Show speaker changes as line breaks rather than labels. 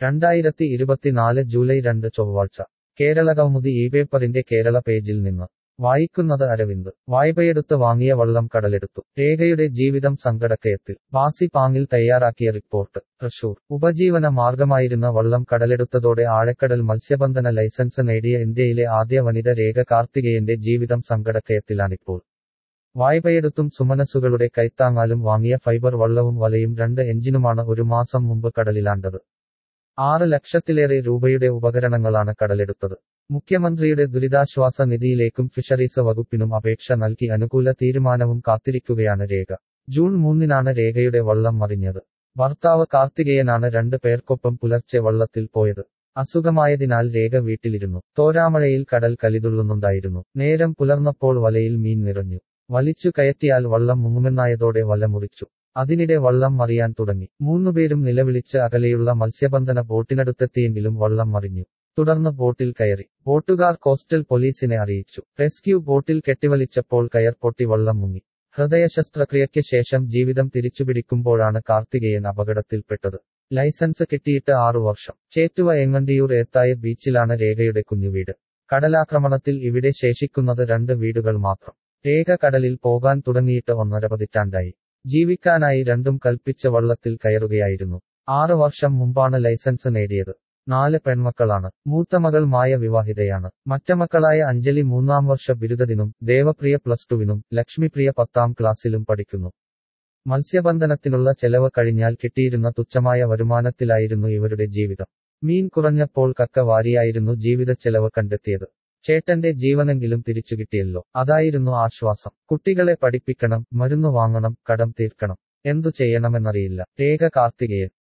രണ്ടായിരത്തി ഇരുപത്തിനാല് ജൂലൈ രണ്ട് ചൊവ്വാഴ്ച കേരളകൗമുദി ഈ പേപ്പറിന്റെ കേരള പേജിൽ നിന്ന് വായിക്കുന്നത് അരവിന്ദ് വായ്പയെടുത്ത് വാങ്ങിയ വള്ളം കടലെടുത്തു രേഖയുടെ ജീവിതം സങ്കടക്കയത്തിൽ ബാസി പാങ്ങിൽ തയ്യാറാക്കിയ റിപ്പോർട്ട് തൃശൂർ ഉപജീവന മാർഗമായിരുന്ന വള്ളം കടലെടുത്തതോടെ ആഴക്കടൽ മത്സ്യബന്ധന ലൈസൻസ് നേടിയ ഇന്ത്യയിലെ ആദ്യ വനിത രേഖ കാർത്തികേയന്റെ ജീവിതം സങ്കടക്കയത്തിലാണിപ്പോൾ വായ്പയെടുത്തും സുമനസുകളുടെ കൈത്താങ്ങാലും വാങ്ങിയ ഫൈബർ വള്ളവും വലയും രണ്ട് എഞ്ചിനുമാണ് ഒരു മാസം മുമ്പ് കടലിലാണ്ടത് ആറ് ലക്ഷത്തിലേറെ രൂപയുടെ ഉപകരണങ്ങളാണ് കടലെടുത്തത് മുഖ്യമന്ത്രിയുടെ ദുരിതാശ്വാസ നിധിയിലേക്കും ഫിഷറീസ് വകുപ്പിനും അപേക്ഷ നൽകി അനുകൂല തീരുമാനവും കാത്തിരിക്കുകയാണ് രേഖ ജൂൺ മൂന്നിനാണ് രേഖയുടെ വള്ളം മറിഞ്ഞത് ഭർത്താവ് കാർത്തികേയനാണ് രണ്ട് പേർക്കൊപ്പം പുലർച്ചെ വള്ളത്തിൽ പോയത് അസുഖമായതിനാൽ രേഖ വീട്ടിലിരുന്നു തോരാമഴയിൽ കടൽ കലിതുള്ളുന്നുണ്ടായിരുന്നു നേരം പുലർന്നപ്പോൾ വലയിൽ മീൻ നിറഞ്ഞു വലിച്ചു കയറ്റിയാൽ വള്ളം മുങ്ങുമെന്നായതോടെ വല മുറിച്ചു അതിനിടെ വള്ളം മറിയാൻ തുടങ്ങി മൂന്നുപേരും നിലവിളിച്ച് അകലെയുള്ള മത്സ്യബന്ധന ബോട്ടിനടുത്തെത്തിയെങ്കിലും വള്ളം മറിഞ്ഞു തുടർന്ന് ബോട്ടിൽ കയറി ബോട്ടുകാർ കോസ്റ്റൽ പോലീസിനെ അറിയിച്ചു റെസ്ക്യൂ ബോട്ടിൽ കെട്ടിവലിച്ചപ്പോൾ കയർ പൊട്ടി വള്ളം മുങ്ങി ഹൃദയ ശസ്ത്രക്രിയയ്ക്ക് ശേഷം ജീവിതം തിരിച്ചുപിടിക്കുമ്പോഴാണ് കാർത്തികേയൻ അപകടത്തിൽപ്പെട്ടത് ലൈസൻസ് കിട്ടിയിട്ട് ആറു വർഷം ചേറ്റുവ എങ്ങണ്ടിയൂർ ഏത്തായ ബീച്ചിലാണ് രേഖയുടെ കുഞ്ഞുവീട് കടലാക്രമണത്തിൽ ഇവിടെ ശേഷിക്കുന്നത് രണ്ട് വീടുകൾ മാത്രം രേഖ കടലിൽ പോകാൻ തുടങ്ങിയിട്ട് ഒന്നര പതിറ്റാണ്ടായി ജീവിക്കാനായി രണ്ടും കൽപ്പിച്ച വള്ളത്തിൽ കയറുകയായിരുന്നു ആറ് വർഷം മുമ്പാണ് ലൈസൻസ് നേടിയത് നാല് പെൺമക്കളാണ് മൂത്തമകൾ മായ വിവാഹിതയാണ് മറ്റമക്കളായ അഞ്ജലി മൂന്നാം വർഷ ബിരുദത്തിനും ദേവപ്രിയ പ്ലസ് ടുവിനും ലക്ഷ്മിപ്രിയ പത്താം ക്ലാസ്സിലും പഠിക്കുന്നു മത്സ്യബന്ധനത്തിനുള്ള ചെലവ് കഴിഞ്ഞാൽ കിട്ടിയിരുന്ന തുച്ഛമായ വരുമാനത്തിലായിരുന്നു ഇവരുടെ ജീവിതം മീൻ കുറഞ്ഞപ്പോൾ കക്ക വാരിയായിരുന്നു ജീവിത ചെലവ് കണ്ടെത്തിയത് ചേട്ടന്റെ ജീവനെങ്കിലും തിരിച്ചു കിട്ടിയല്ലോ അതായിരുന്നു ആശ്വാസം കുട്ടികളെ പഠിപ്പിക്കണം മരുന്ന് വാങ്ങണം കടം തീർക്കണം എന്തു ചെയ്യണമെന്നറിയില്ല രേഖ കാർത്തികേയൻ